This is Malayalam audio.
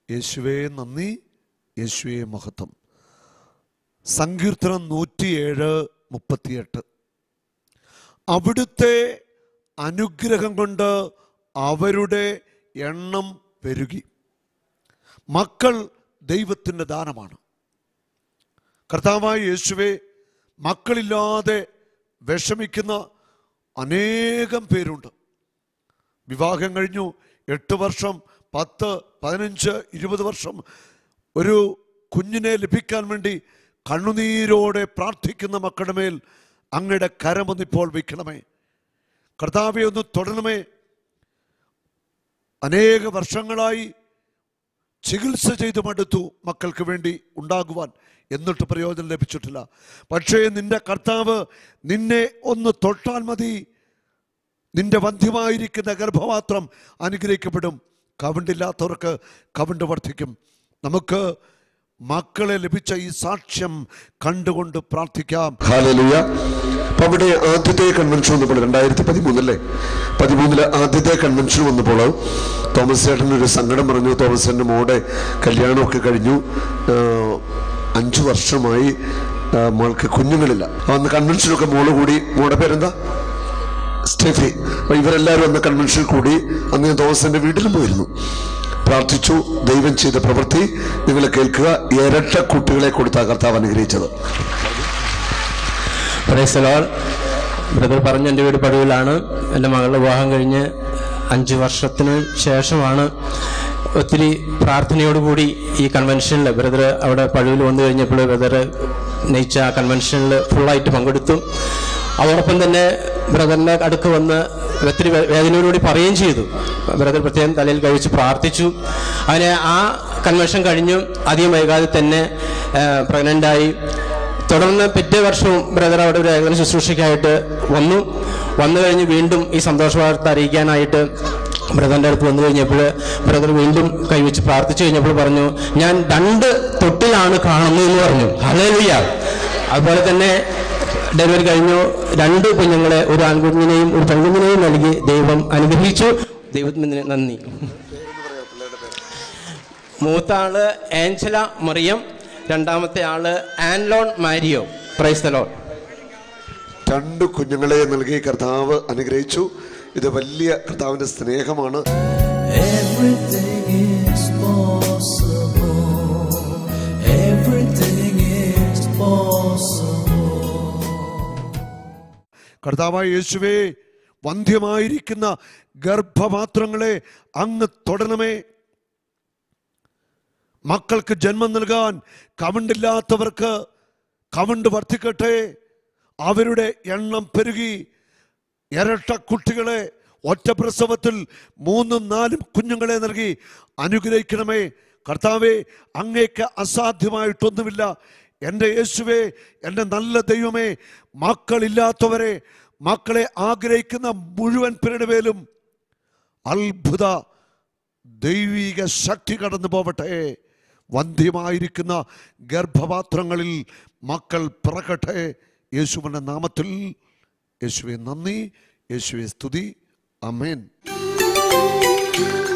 യേശുവേ നന്ദി യേശുവേ മഹത്വം സങ്കീർത്തനം നൂറ്റിയേഴ് മുപ്പത്തിയെട്ട് അവിടുത്തെ അനുഗ്രഹം കൊണ്ട് അവരുടെ എണ്ണം പെരുകി മക്കൾ ദൈവത്തിൻ്റെ ദാനമാണ് കർത്താവായ യേശുവെ മക്കളില്ലാതെ വിഷമിക്കുന്ന അനേകം പേരുണ്ട് വിവാഹം കഴിഞ്ഞു എട്ട് വർഷം പത്ത് പതിനഞ്ച് ഇരുപത് വർഷം ഒരു കുഞ്ഞിനെ ലഭിക്കാൻ വേണ്ടി കണ്ണുനീരോടെ പ്രാർത്ഥിക്കുന്ന മക്കളുടെ മേൽ അങ്ങയുടെ കരമൊന്നിപ്പോൾ വയ്ക്കണമേ കർത്താവെ ഒന്ന് തൊടണമേ അനേക വർഷങ്ങളായി ചികിത്സ ചെയ്ത് മടുത്തു മക്കൾക്ക് വേണ്ടി ഉണ്ടാകുവാൻ എന്നിട്ട് പ്രയോജനം ലഭിച്ചിട്ടില്ല പക്ഷേ നിന്റെ കർത്താവ് നിന്നെ ഒന്ന് തൊട്ടാൽ മതി നിന്റെ വന്ധ്യമായിരിക്കുന്ന ഗർഭപാത്രം അനുഗ്രഹിക്കപ്പെടും കവണ്ടില്ലാത്തവർക്ക് കവണ്ട് വർദ്ധിക്കും നമുക്ക് മക്കളെ ലഭിച്ച ഈ സാക്ഷ്യം കണ്ടുകൊണ്ട് പ്രാർത്ഥിക്കാം ഹാലലുയ അപ്പൊ അവിടെ ആദ്യത്തെ കൺവെൻഷൻ വന്നപ്പോൾ രണ്ടായിരത്തി പതിമൂന്നല്ലേ പതിമൂന്നില് ആദ്യത്തെ കൺവെൻഷൻ വന്നപ്പോൾ തോമസ് ചേട്ടൻ ഒരു സങ്കടം പറഞ്ഞു തോമസ് ചേട്ടൻ്റെ മോടെ കല്യാണമൊക്കെ കഴിഞ്ഞു ആഹ് അഞ്ചു വർഷമായി ആഹ് മോൾക്ക് കുഞ്ഞുങ്ങളില്ല അന്ന് കൺവെൻഷനൊക്കെ മോള് കൂടി മോടെ പേരെന്താ സ്റ്റെഫി അപ്പൊ ഇവരെല്ലാവരും അന്ന് കൺവെൻഷനിൽ കൂടി അന്ന് ഞാൻ തോമസിന്റെ വീട്ടിലും പോയിരുന്നു പ്രാർത്ഥിച്ചു ദൈവം ചെയ്ത പ്രവൃത്തി നിങ്ങൾ കേൾക്കുക ഇരട്ട കുട്ടികളെ കൊടുത്ത കർത്താവ് അനുഗ്രഹിച്ചത് പ്രൈസലോൾ ബ്രദർ പറഞ്ഞു എൻ്റെ വീട് പടുവിലാണ് എൻ്റെ മകളുടെ വിവാഹം കഴിഞ്ഞ് അഞ്ച് വർഷത്തിന് ശേഷമാണ് ഒത്തിരി പ്രാർത്ഥനയോടുകൂടി ഈ കൺവെൻഷനിൽ ബ്രദർ അവിടെ പഴുവിൽ വന്നു കഴിഞ്ഞപ്പോൾ ബ്രദർ നയിച്ച ആ കൺവെൻഷനിൽ ഫുള്ളായിട്ട് പങ്കെടുത്തു അതോടൊപ്പം തന്നെ ബ്രദറിൻ്റെ അടുക്ക് വന്ന് ഒത്തിരി വേ- വേദനയോടുകൂടി പറയുകയും ചെയ്തു ബ്രദർ പ്രത്യേകം തലയിൽ കഴിച്ച് പ്രാർത്ഥിച്ചു അങ്ങനെ ആ കൺവെൻഷൻ കഴിഞ്ഞു അധികം വൈകാതെ തന്നെ പ്രഗ്നൻ്റായി തുടർന്ന് പിറ്റേ വർഷവും ബ്രദർ അവിടെ ഒരു ഏകദിന ശുശ്രൂഷയ്ക്കായിട്ട് വന്നു വന്നു കഴിഞ്ഞ് വീണ്ടും ഈ സന്തോഷ വാർത്ത അറിയിക്കാനായിട്ട് ബ്രദറിൻ്റെ അടുത്ത് വന്നു കഴിഞ്ഞപ്പോൾ ബ്രദർ വീണ്ടും കൈവച്ച് പ്രാർത്ഥിച്ചു കഴിഞ്ഞപ്പോൾ പറഞ്ഞു ഞാൻ രണ്ട് തൊട്ടിലാണ് കാണുന്നത് എന്ന് പറഞ്ഞു ഹലേലുയ്യ അതുപോലെ തന്നെ ഡെലിവറി കഴിഞ്ഞു രണ്ട് കുഞ്ഞുങ്ങളെ ഒരു ആൺകുഞ്ഞിനെയും ഒരു പെൺകുഞ്ഞിനെയും നൽകി ദൈവം അനുഗ്രഹിച്ചു ദൈവത്തിന് നന്ദി മൂത്ത ആള് ആഞ്ചല മറിയം രണ്ടാമത്തെ ആള് ആൻലോൺ മാരിയോ പ്രൈസ്തലോൺ രണ്ട് കുഞ്ഞുങ്ങളെ നൽകി കർത്താവ് അനുഗ്രഹിച്ചു ഇത് വലിയ കർത്താവിന്റെ സ്നേഹമാണ് Everything is possible. Everything is possible. കർത്താവായ യേശുവേ വന്ധ്യമായിരിക്കുന്ന ഗർഭപാത്രങ്ങളെ അങ്ങ് തൊടണമേ മക്കൾക്ക് ജന്മം നൽകാൻ കവണ്ടില്ലാത്തവർക്ക് കവണ്ട് വർദ്ധിക്കട്ടെ അവരുടെ എണ്ണം പെരുകി ഇരട്ട കുട്ടികളെ ഒറ്റ പ്രസവത്തിൽ മൂന്നും നാലും കുഞ്ഞുങ്ങളെ നൽകി അനുഗ്രഹിക്കണമേ കർത്താവെ അങ്ങേക്ക് അസാധ്യമായിട്ടൊന്നുമില്ല എൻ്റെ യേശുവേ എൻ്റെ നല്ല ദൈവമേ മക്കളില്ലാത്തവരെ മക്കളെ ആഗ്രഹിക്കുന്ന മുഴുവൻ പേരുടെ മേലും അത്ഭുത ദൈവിക ശക്തി കടന്നു പോവട്ടെ വന്ധ്യമായിരിക്കുന്ന ഗർഭപാത്രങ്ങളിൽ മക്കൾ പിറക്കട്ടെ യേശുവിൻ്റെ നാമത്തിൽ യേശുവെ നന്ദി യേശുവെ സ്തുതി അമേൻ